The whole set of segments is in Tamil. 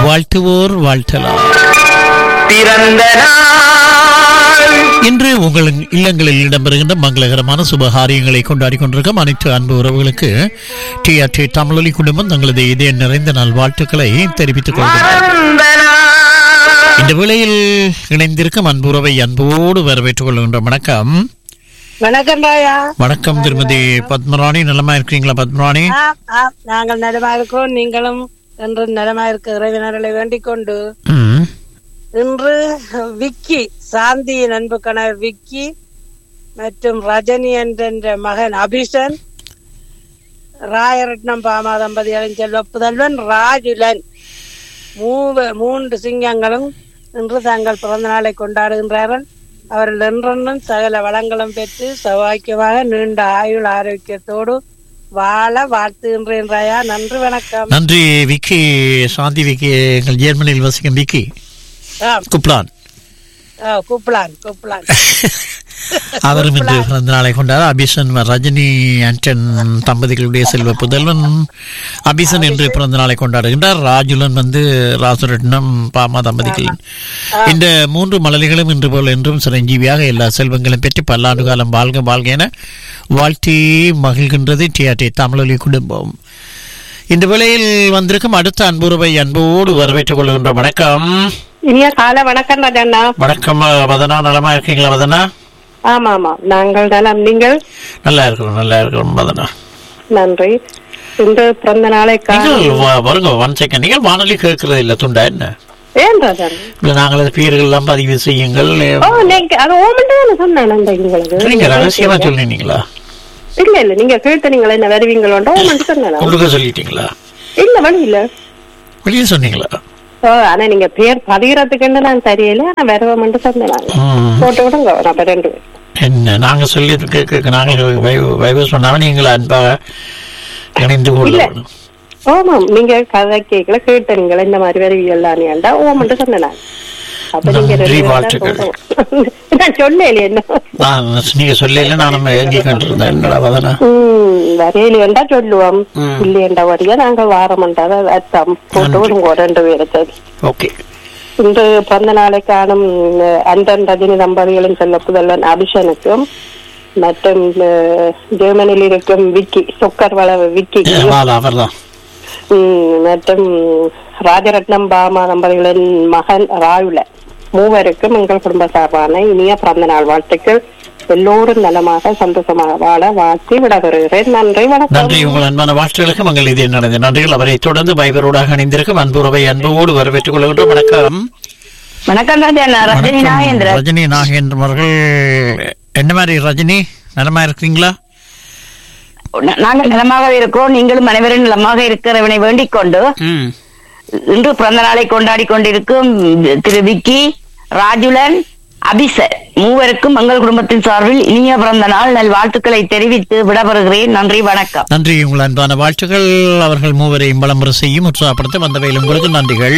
வாழ்த்துவோர் வாழ்த்தலாம் பிறந்த நாள் இன்று உங்கள் இல்லங்களில் இடம்பெறுகின்ற மங்களகரமான சுபகாரியங்களை கொண்டாடி கொண்டிருக்கும் அனைத்து அன்பு உறவுகளுக்கு டிஆர்டி தமிழொலி குடும்பம் தங்களது இதய நிறைந்த நாள் வாழ்த்துக்களை தெரிவித்துக் கொள்கிறார் பிறந்த நாள் இந்த வேளையில் இணைந்திருக்கும் அன்பு உறவை அன்போடு வரவேற்றுக் கொள்கின்ற வணக்கம் வணக்கம் ராயா வணக்கம் திருமதி பத்மராணி நலமா இருக்கிறீங்களா பத்மராணி ஆம், ஆம், நாங்கள் நலமா இருக்கோம் நீங்களும் என்று நலமா இருக்க இறைவனர்களை வேண்டிக் கொண்டு ம். இன்று விக்கி சாந்தியின் அன்பு கணவர் விக்கி மற்றும் ரஜினி என்ற மகன் அபிஷன் ராயரட்னம் பாமா தம்பதிகளின் செல்வ புதல்வன் ராஜுலன் மூவ மூன்று சிங்கங்களும் இன்று தங்கள் பிறந்த நாளை கொண்டாடுகின்றார்கள் அவர்கள் என்றென்றும் சகல வளங்களும் பெற்று சௌபாக்கியமாக நீண்ட ஆயுள் ஆரோக்கியத்தோடு வாழ வாழ்த்துகின்றேன் ராயா நன்றி வணக்கம் நன்றி விக்கி சாந்தி விக்கி எங்கள் ஜெர்மனியில் வசிக்கும் விக்கி ஆம், குப்லான் ஆ, கூப்பிடலாம் கூப்பிடலாம் அவரும் இன்று பிறந்த நாளை கொண்டார் அபிஷன் ரஜினி ஆண்டன் தம்பதிகளுடைய செல்வ புதல்வன் அபிஷன் என்று பிறந்த நாளை கொண்டாடுகின்றார் ராஜுலன் வந்து ராசுரட்னம் பாமா தம்பதிகள் இந்த மூன்று மலரிகளும் இன்று போல் என்றும் சிரஞ்சீவியாக எல்லா செல்வங்களும் பெற்று பல்லாண்டு காலம் வாழ்க வாழ்க என வாழ்த்தி மகிழ்கின்றது டிஆர்டி தமிழொலி குடும்பம் இந்த வேளையில் வந்திருக்கும் அடுத்த அன்புறவை அன்போடு வரவேற்றுக் கொள்கின்ற வணக்கம் இனிய கால வணக்கம் ராஜண்ணா வணக்கம் வதனா நலமா இருக்கீங்களா வதனா ஆமா ஆமா நாங்கள் நலம் நீங்கள் நல்லா இருக்கிறோம் நல்லா இருக்கிறோம் வதனா நன்றி இன்று பிறந்த நாளை நீங்கள் காணும் வ- வருங்க ஒன் செகண்ட் நீங்கள் வானொலி கேட்கறது இல்ல துண்டா என்ன ஏன் ராஜன் இல்ல நாங்கள் அது பேர்கள் எல்லாம் பதிவு செய்யுங்கள் ஓ நீங்க அது ஓமன் தானே சொன்னேன் அந்த உங்களுக்கு நீங்க ரகசியமா சொன்னீங்களா இல்ல இல்ல நீங்க கேட்டு நீங்கள் என்ன வருவீங்களோண்டா ஓமன் சொன்னேன் உங்களுக்கு சொல்லிட்டீங்களா இல்ல வழி இல்ல வெளியே சொன்னீங்களா ஓ ஆனா நீங்க பேர் பதிகிறதுக்குன்னு நான் தெரியல ஆனா வருவோம்னு சொன்னேன் நாங்க. ம். போட்டு விடுங்க நம்ம ரெண்டு பேரும் என்ன நாங்க சொல்லி கேட்க நாங்க வை- வைவ சொன்னாலும் நீங்கள் அன்பாக இணைந்து கொள்ள வேணும். ஓமாம் நீங்க கதை கேட்கல கேட்ட நீங்கள் இந்த மாதிரி வருவீங்களானியாண்டா ஓமன் சொன்னேன் நான். அப்ப நீங்க நன்றி, ரெண்டு பேரும் தான் வாழ்த்துக்கள். சொல்லணும். நான் சொல்லல என்ன நான் நீங்க சொல்லல நான் ஏங்கி கொண்டிருந்தேன் என்னடா வதனா ம், வரையிலேண்டா சொல்லுவோம் ம். இல்லையண்டா வரையா நாங்க வாரமண்டாத அர்த்தம் போட்டு விடுங்க ரெண்டு பேரை சரி ஓகே இன்று பிறந்த நாளை காணும் அஹ், அண்டன் ரஜினி தம்பதிகளின் செல்ல புதல்வன் அபிஷனுக்கும் மற்றும் அஹ், ஜெர்மனியில் இருக்கும் விக்கி சொக்கர் வள விக்கி அவர்தான் ம், மற்றும் ராஜரத்னம் பாமா தம்பதிகளின் மகன் ராயுல மூவருக்கும் எங்கள் குடும்ப சார்பான இனிய பிறந்த நாள் வாழ்த்துக்கள் எல்லோரும் நலமாக சந்தோஷமாக வாழ வாழ்த்தி விடவருகிறேன் நன்றி வணக்கம் நன்றி உங்கள் அன்பான வாழ்த்துகளுக்கு மங்கள் இது நடந்த நன்றிகள் அவரை தொடர்ந்து பைபரோடாக இணைந்திருக்கும் அன்புறவை அன்போடு வரவேற்றுக் கொள்கின்றோம் வணக்கம் வணக்கம் ராஜா நான் ரஜினி வணக்கம். நாகேந்திரன் ரஜினி நாகேந்திரன் அவர்கள் என்ன மாதிரி ரஜினி நலமா இருக்கீங்களா நா- நாங்கள் நலமாக இருக்கிறோம் நீங்களும் அனைவரும் நலமாக இருக்கிறவனை வேண்டிக் கொண்டு இன்று பிறந்த நாளை கொண்டாடி கொண்டிருக்கும் திரு விக்கி ராஜுலன் அபிச மூவருக்கும் எங்கள் குடும்பத்தின் சார்பில் இனிய பிறந்த நாள் நல் வாழ்த்துக்களை தெரிவித்து விடப்பெறுகிறேன் நன்றி வணக்கம் நன்றி உங்கள் அன்பான வாழ்த்துக்கள் அவர்கள் மூவரையும் விளம்பரம் செய்யும் உற்சாகப்படுத்த வந்தவையில் உங்களுக்கு நன்றிகள்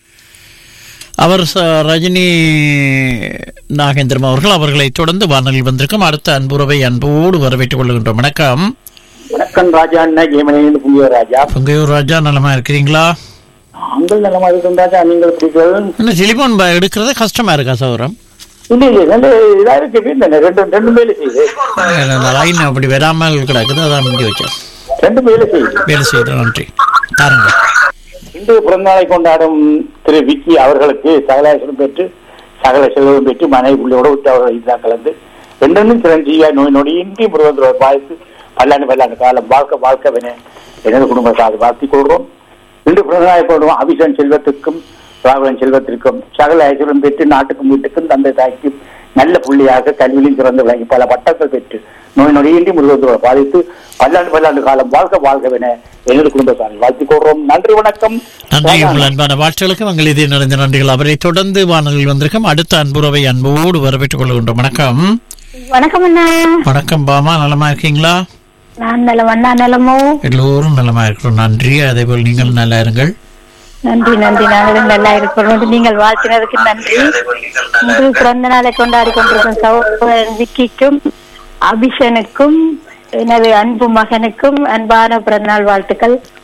அவர் ச- ரஜினி நாகேந்திரம் அவர்கள் அவர்களை தொடர்ந்து வானொலியில் வந்திருக்கும் அடுத்த அன்புறவை அன்போடு வரவேற்றுக் கொள்கின்றோம் வணக்கம் வணக்கம் ராஜா அண்ணா ஜெயமணியிலிருந்து புதிய ராஜா பொங்கையூர் ராஜா நலமா இருக்கிறீங்களா நாங்கள் நலமா இருக்கும் ராஜா நீங்கள் புரிகள் என்ன டெலிபோன் ப- எடுக்கிறது கஷ்டமா இருக்கா சௌரம் இல்ல இல்ல ரெண்டு இதா இருக்கு வீட்டுல ரெண்டு ரெண்டு வேலை செய்யுது லைன் அப்படி வராமல் கிடக்குது அதான் முடிஞ்சு வச்சேன் ரெண்டு வேலை செய்யுது வேலை செய்த நன்றி தாருங்க இன்று பிறந்தநாளை கொண்டாடும் திரு விக்கி அவர்களுக்கு சகலாசனம் பெற்று சகல செல்வம் பெற்று மனைவி பிள்ளையோட விட்டு அவர்கள் இதுதான் கலந்து ரெண்டும் சிரஞ்சீவியா நோய் நொடியின்றி முருகன் வாழ்த்து பல்லாண்டு பல்லாண்டு காலம் வாழ்க்கை வாழ்க்கவென எனது குடும்பத்தால் வாழ்த்திக் கொள்கிறோம் இன்று பிறந்தநாளை கொள்வோம் அபிஷன் செல்வத்துக்கும் ராகுலன் செல்வத்திற்கும் சகல ஐஸ்வரம் பெற்று நாட்டுக்கும் வீட்டுக்கும் தந்தை தாய்க்கும் நல்ல புள்ளியாக கல்வியிலும் சிறந்து விளங்கி பல பட்டங்கள் பெற்று நோய் நொடியின்றி முருகத்தோட பாதித்து பல்லாண்டு பல்லாண்டு காலம் வாழ்க வாழ்கவென எனது குடும்பத்தால் வாழ்த்திக் கொள்கிறோம் நன்றி வணக்கம் நன்றி உங்கள் அன்பான வாழ்த்துகளுக்கு மங்கள் இதே நிறைந்த நன்றிகள் அவரை தொடர்ந்து வானொலியில் வந்திருக்கும் அடுத்த அன்புறவை அன்போடு வரவேற்றுக் கொள்கின்றோம் வணக்கம் வணக்கம் அண்ணா வணக்கம் பாமா நலமா இருக்கீங்களா நான் நலம் அண்ணா நலமோ எல்லோரும் நலமா இருக்கிறோம் நன்றி அதே போல் நீங்கள் நல்லா இருங்கள் நன்றி நன்றி நாங்களும் நல்லா இருக்கிறோம் நீங்கள் வாழ்த்தினதுக்கு நன்றி இன்று பிறந்த நாளை கொண்டாடி கொண்டிருக்கும் சகோதரன் விக்கிக்கும் அபிஷனுக்கும் எனது அன்பு மகனுக்கும் அன்பான பிறந்தநாள் வாழ்த்துக்கள்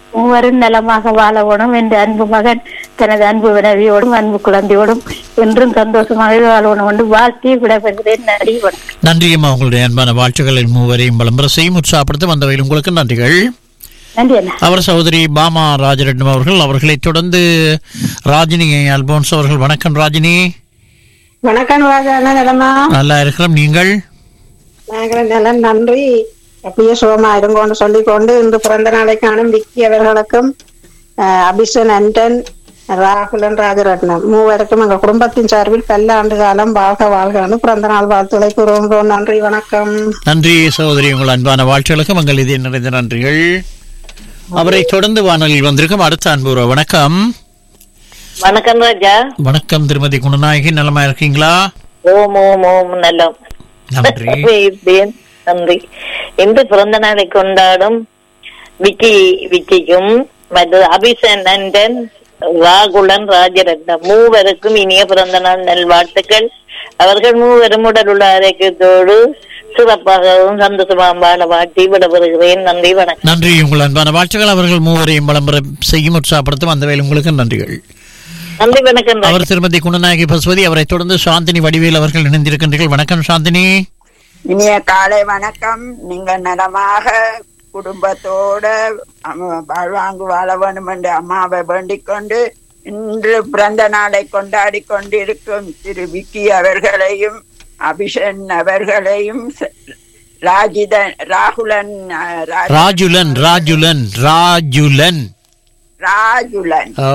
மூவரும் நலமாக வாழவோடும் என்ற அன்பு மகன் தனது அன்பு வினவியோடும் அன்பு குழந்தையோடும் என்றும் சந்தோஷமாக வாழணும் என்று வாழ்த்தி விடைபெறுகிறேன் நன்றி வணக்கம் நன்றி அம்மா உங்களுடைய அன்பான வாழ்த்துக்களில் மூவரையும் விளம்பர செய்யும் உற்சாகப்படுத்த வந்தவையில் உங்களுக்கு நன்றிகள் நன்றி அண்ணா அவர் சகோதரி பாமா ராஜரட்னம் அவர்கள் அவர்களைத் தொடர்ந்து ராஜினி அல்போன்ஸ் அவர்கள் வணக்கம் ராஜினி வணக்கம் ராஜா என்ன நிலமா நல்லா இருக்கிறோம் நீங்கள் நாங்கள் நலம் நன்றி அப்படியே சுகமா இருங்கோன்னு சொல்லிக்கொண்டு இன்று பிறந்த நாளை காணும் விக்கி அவர்களுக்கும் அஹ், அபிஷன் அண்டன் ராகுலன் ராஜரத்னம் மூவருக்கும் எங்கள் குடும்பத்தின் சார்பில் பல்ல ஆண்டு காலம் வாழ்க வாழ்கன்னு பிறந்த நாள் வாழ்த்துக்களை கூறுகின்றோம் நன்றி வணக்கம் நன்றி சகோதரி உங்கள் அன்பான வாழ்த்துகளுக்கு மங்கள் இதே நிறைந்த நன்றிகள் அவரை தொடர்ந்து வானொலியில் வந்திருக்கும் அடுத்த அன்பு உறவு. வணக்கம் வணக்கம் ராஜா வணக்கம் திருமதி குணநாயகி நலமா இருக்கீங்களா ஓம் ஓம் ஓம் நல்லம் நன்றி இருந்தேன். நன்றி இன்று பிறந்த நாளை கொண்டாடும் விக்கி விக்கிக்கும் மற்ற அபிஷன் நண்டன் ராகுலன் ராஜரத்னம் மூவருக்கும் இனிய பிறந்த நாள் நல்வாழ்த்துக்கள் அவர்கள் மூவரும் உடல் உள்ள ஆரோக்கியத்தோடு சிறப்பாகவும் சந்தோஷமாக வாழ வாழ்த்தி விடப்படுகிறேன் நன்றி வணக்கம் நன்றி உங்கள் அன்பான வாழ்த்துக்கள் அவர்கள் மூவரையும் விளம்பர செய்யும் உற்சாகப்படுத்தும் அந்த வேலை உங்களுக்கு நன்றிகள் நன்றி வணக்கம் ராஜா. அவர் திருமதி குணநாயகி பசுவதி அவரை தொடர்ந்து சாந்தினி வடிவேல் அவர்கள் இணைந்திருக்கின்றீர்கள் வணக்கம் சாந்தினி இனிய காலை வணக்கம் நீங்க நலமாக குடும்பத்தோட அம- வாழ்வாங்கு வாழ வேண்டும் என்று அம்மாவை வேண்டிக் கொண்டு இன்று பிறந்த நாளை கொண்டாடி கொண்டிருக்கும் திரு விக்கி அவர்களையும் அபிஷன் அவர்களையும் ச- ராஜிதன் ராகுலன் அஹ், ராஜ- ராஜுலன் ராஜுலன் ராஜுலன் ராஜுலன் ஆ,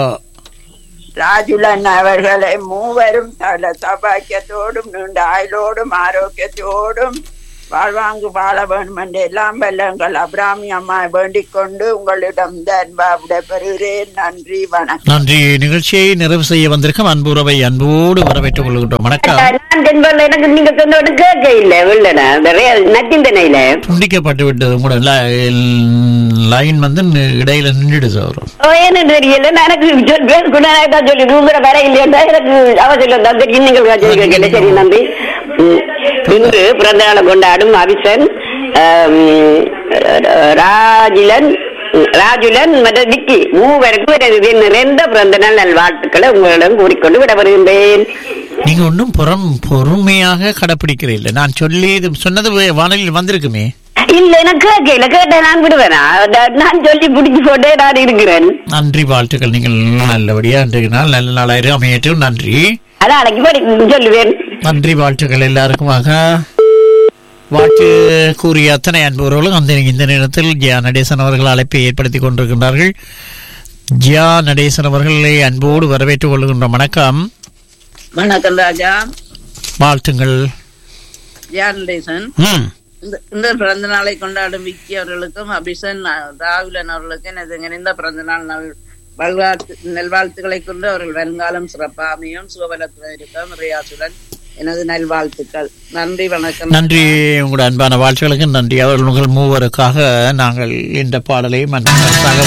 ராஜுலன் அவர்களை மூவரும் சகல சபாக்கியத்தோடும் நீண்ட ஆயுளோடும் ஆரோக்கியத்தோடும் வாழ்வாங்கு வாழ வேண்டும் என்று எல்லாம் வல்ல எங்கள் அபிராமி அம்மா வேண்டிக் கொண்டு உங்களிடம் இந்த அன்பா விடைபெறுகிறேன் நன்றி வணக்கம் நன்றி நிகழ்ச்சியை நிறைவு செய்ய வந்திருக்கும் அன்பு உறவை அன்போடு வரவேற்றுக் கொள்கின்றோம் வணக்கம் நான் தென்பொருள் எனக்கு நீங்க சொன்னோட கேட்க இல்ல உள்ளன நச்சிந்தனையில துண்டிக்கப்பட்டு விட்டது கூட லைன் வந்து நி- இடையில நின்றுடுது அவரும் ஏன்னு தெரியல நான் எனக்கு சொல் பேர் குணநாயகா சொல்லி உங்களை வர இல்லையா எனக்கு அவசியம் தான் தெரியும் நீங்கள் சொல்லி கேட்கல சரி நன்றி ம். இன்று பிறந்த நாளை கொண்டாடும் அபிஷன் ஆம், ராஜிலன் ராஜுலன் மற்றும் விக்கி மூவருக்கும் எனது நிறைந்த பிறந்த நாள் நல்வாழ்த்துக்களை உங்களிடம் கூறிக்கொண்டு விடப்படுகின்றேன் நீங்க ஒன்றும் புறம் பொறுமையாக கடைப்பிடிக்கிறீல்ல நான் சொல்லி இது சொன்னது வே- வானொலியில் வந்திருக்குமே இல்ல எனக்கு கேட்கல கேட்ட நான் விடுவேனா நான் நான் சொல்லி பிடிச்சு போட்டே நான் இருக்கிறேன் நன்றி வாழ்த்துக்கள் நீங்கள் நல்லபடியா இன்றைய நாள் நல்ல நாளாயிரம் அமையட்டும் நன்றி அதான் அன்னைக்கு படி சொல்லுவேன் நன்றி வாழ்த்துக்கள் எல்லாருக்குமாக வாழ்த்து கூறிய அத்தனை அன்பவர்களும் அந்த இந்த நேரத்தில் ஜியா நடேசன் அவர்கள் அழைப்பை ஏற்படுத்தி கொண்டிருக்கின்றார்கள் ஜியா நடேசன் அவர்களை அன்போடு வரவேற்றுக் கொள்கின்ற வணக்கம் வணக்கம் ராஜா வாழ்த்துங்கள் ஜானடேசன் ம் இந்த இந்த பிறந்த நாளை கொண்டாடும் விக்கி அவர்களுக்கும் அபிஷன் அஹ், ராகுலன் அவர்களுக்கும் எனது நிறைந்த பிறந்த நாள் நல் வல்வாழ்த்து நல்வாழ்த்துக்களை கொண்டு அவர்கள் வருங்காலம் சிறப்பாக அமையும் சுகபலத்துடன் இருக்கும் ரியாசுடன் எனது நல்வாழ்த்துக்கள் நன்றி வணக்கம் நன்றி உங்களோட அன்பான வாழ்த்துக்களுக்கு நன்றி அவர்கள் உங்கள் மூவருக்காக நாங்கள் இந்த பாடலை மன்னர்